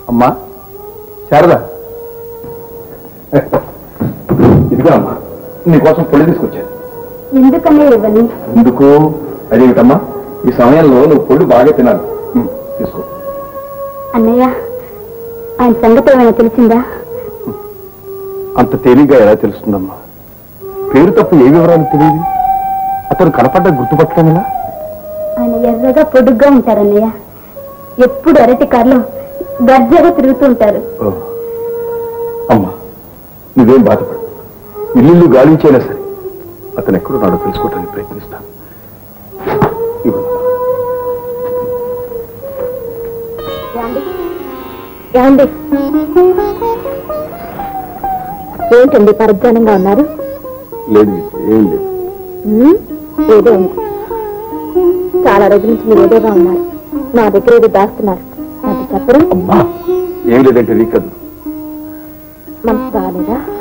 అమ్మా శారదా ఇదిగా అమ్మా నీకోసం పొడి తీసుకొచ్చాను ఎందుకనే ఇవ్వని ఎందుకు అదేమిటమ్మా ఈ సమయంలో నువ్వు పొడి బాగా తినాలి ఉమ్, తీసుకో అన్నయ్య ఆయన సంగతి ఏమైనా తెలిసిందా అంత తేలిగ్గా ఎలా తెలుస్తుందమ్మా పేరు తప్ప ఏ వివరాలు తెలియదు అతను కనపడ్డ గుర్తుపట్టడం ఎలా ఆయన ఎర్రగా పొడుగ్గా ఉంటారన్నయ్య ఎప్పుడు అరటి కార్లో గర్జగా తిరుగుతూ ఉంటారు ఓ. అమ్మా నువ్వేం బాధపడు ఇల్లు గాలించైనా సరే అతను ఎక్కడున్నాడో తెలుసుకోవడానికి ప్రయత్నిస్తాను ఇవ్వు. ఏమండి ఏంటండి పరధ్యానంగా ఉన్నారు లేదు విజయ్, ఏం లేదు ఉమ్, ఏదో ఉంది చాలా రోజుల నుంచి మీరు ఏదోగా ఉన్నారు నా దగ్గర ఏదో దాస్తున్నారు నాకు చెప్పరు అమ్మా ఏం లేదంటే నీ కదు మనసు బాగాలేదా